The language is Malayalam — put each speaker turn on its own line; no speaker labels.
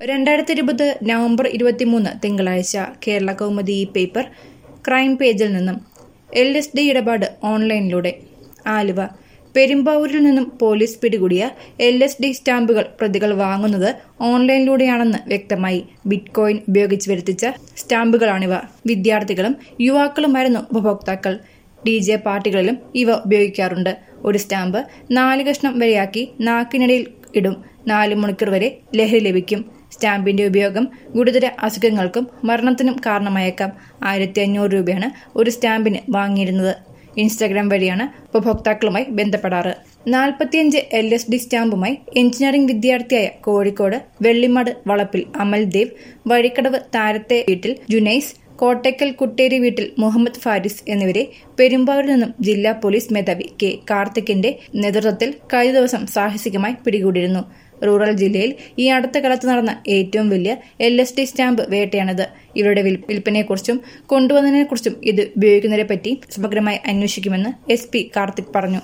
രണ്ടായിരത്തി ഇരുപത് നവംബർ ഇരുപത്തിമൂന്ന് തിങ്കളാഴ്ച കേരള കൗമുദി പേപ്പർ ക്രൈം പേജിൽ നിന്നും എൽ എസ് ഡി ഇടപാട് ഓൺലൈനിലൂടെ ആലുവ പെരുമ്പാവൂരിൽ നിന്നും പോലീസ് പിടികൂടിയ എൽ എസ് ഡി സ്റ്റാമ്പുകൾ പ്രതികൾ വാങ്ങുന്നത് ഓൺലൈനിലൂടെയാണെന്ന് വ്യക്തമായി ബിറ്റ് കോയിൻ ഉപയോഗിച്ച് വരുത്തിച്ച സ്റ്റാമ്പുകളാണിവ വിദ്യാർത്ഥികളും യുവാക്കളുമായിരുന്നു ഉപഭോക്താക്കൾ ഡി ജെ പാർട്ടികളിലും ഇവ ഉപയോഗിക്കാറുണ്ട് ഒരു സ്റ്റാമ്പ് നാല് കഷ്ണം വരെയാക്കി നാക്കിനിടയിൽ ഇടും നാല് മണിക്കൂർ വരെ ലഹരി ലഭിക്കും സ്റ്റാമ്പിന്റെ ഉപയോഗം ഗുരുതര അസുഖങ്ങൾക്കും മരണത്തിനും കാരണമായേക്കാം ആയിരത്തി അഞ്ഞൂറ് രൂപയാണ് ഒരു സ്റ്റാമ്പിന് വാങ്ങിയിരുന്നത് ഇൻസ്റ്റാഗ്രാം വഴിയാണ് ഉപഭോക്താക്കളുമായി ബന്ധപ്പെടാറ് നാൽപ്പത്തിയഞ്ച് എൽ എസ് ഡി സ്റ്റാമ്പുമായി എഞ്ചിനീയറിംഗ് വിദ്യാർത്ഥിയായ കോഴിക്കോട് വെള്ളിമട് വളപ്പിൽ അമൽദേവ് വഴിക്കടവ് താരത്തെ വീട്ടിൽ ജുനൈസ് കോട്ടയ്ക്കൽ കുട്ടേരി വീട്ടിൽ മുഹമ്മദ് ഫാരിസ് എന്നിവരെ പെരുമ്പാവൂരിൽ നിന്നും ജില്ലാ പോലീസ് മേധാവി കെ കാർത്തിക്കിന്റെ നേതൃത്വത്തിൽ കഴിഞ്ഞ ദിവസം സാഹസികമായി പിടികൂടിയിരുന്നു റൂറൽ ജില്ലയിൽ ഈ അടുത്ത കാലത്ത് നടന്ന ഏറ്റവും വലിയ എൽ എസ് ഡി സ്റ്റാമ്പ് വേട്ടയാണിത് ഇവരുടെ വിൽപ്പനയെക്കുറിച്ചും കൊണ്ടുവന്നതിനെക്കുറിച്ചും ഇത് ഉപയോഗിക്കുന്നതിനെപ്പറ്റി സമഗ്രമായി അന്വേഷിക്കുമെന്ന് എസ് പി കാർത്തിക് പറഞ്ഞു